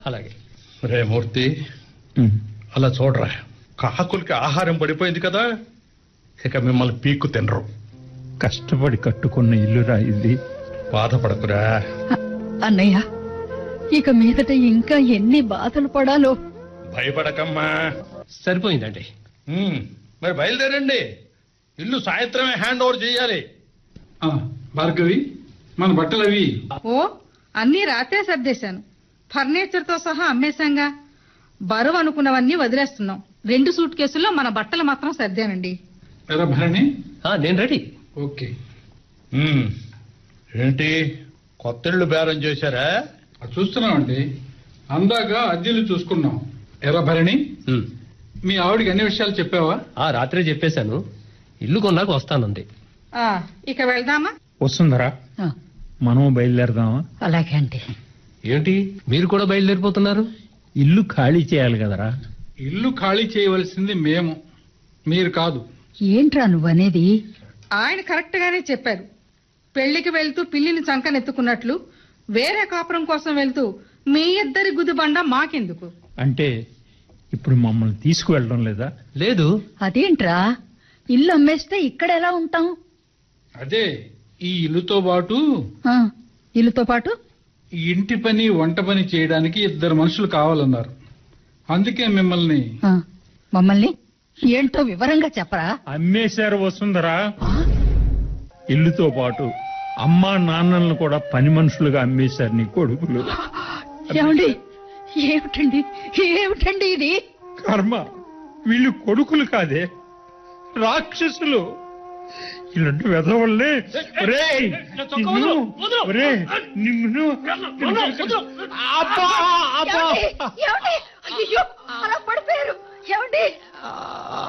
అలాగే రే మూర్తి అలా చూడరా కాకులకి ఆహారం పడిపోయింది కదా ఇక మిమ్మల్ని పీక్కు తినరు కష్టపడి కట్టుకున్న ఇల్లురా ఇది బాధపడకురా అన్నయ్య ఇక మీదట ఇంకా ఎన్ని బాధలు పడాలో భయపడకమ్మా సరిపోయిందండి ఉమ్, మరి బయలుదేరండి ఇల్లు సాయంత్రమే హ్యాండ్ ఓవర్ చేయాలి ఆ, భార్గవి మన బట్టలు అవి ఓ అన్నీ రాత్రే సర్దేశాను ఫర్నిచర్ తో సహా అమ్మేశాంగా బరువు అనుకున్నవన్నీ వదిలేస్తున్నాం రెండు సూట్ కేసుల్లో మన బట్టలు మాత్రం సర్దానండి ఎరా భరణి ఆ, నేను రెడీ ఓకే ఉమ్, ఏంటి కొత్త ఇళ్ళు బేరం చేశారా అది చూస్తున్నామండి అందాక అద్దెలు చూసుకున్నాం ఎరా భరణి ఉమ్. మీ ఆవిడకి అన్ని విషయాలు చెప్పావా ఆ రాత్రే చెప్పేశాను ఇల్లు కొన్నాక వస్తానంది ఆ, ఇక వెళ్దామా వస్తుందరా ఆ, మనం బయలుదేరదామా అలాగే అంటే ఏంటి మీరు కూడా బయలుదేరిపోతున్నారు ఇల్లు ఖాళీ చేయాలి కదరా ఇల్లు ఖాళీ చేయవలసింది మేము మీరు కాదు ఏంట్రా నువ్వనేది ఆయన కరెక్ట్ గానే చెప్పారు పెళ్లికి వెళ్తూ పిల్లిని చంకనెత్తుకున్నట్లు వేరే కాపురం కోసం వెళ్తూ మీ ఇద్దరి గుదిబండ మాకెందుకు అంటే ఇప్పుడు మమ్మల్ని తీసుకువెళ్ళడం లేదా లేదు అదేంట్రా ఇల్లు అమ్మేస్తే ఇక్కడ ఎలా ఉంటాం అదే ఈ ఇల్లుతో పాటు ఆ, ఇల్లుతో పాటు ఈ ఇంటి పని వంట పని చేయడానికి ఇద్దరు మనుషులు కావాలన్నారు అందుకే మిమ్మల్ని ఆ, మమ్మల్ని ఏంటో వివరంగా చెప్పరా అమ్మేశారు వస్తుందరా ఆ, ఇల్లుతో పాటు అమ్మా నాన్నలను కూడా పని మనుషులుగా అమ్మేశారు నీ కొడుకులు ఏమండి ఏమిటండి ఏమిటండి ఇది కర్మ వీళ్ళు కొడుకులు కాదే రాక్షసులు ఇలాంటి వెధవల్ని ఒరేయ్, నిన్ను, ఒరేయ్, నిన్ను, అబ్బా, అబ్బా. ఏమండి? ఏమండి? అయ్యో అలా పడిపోయారు ఏమండి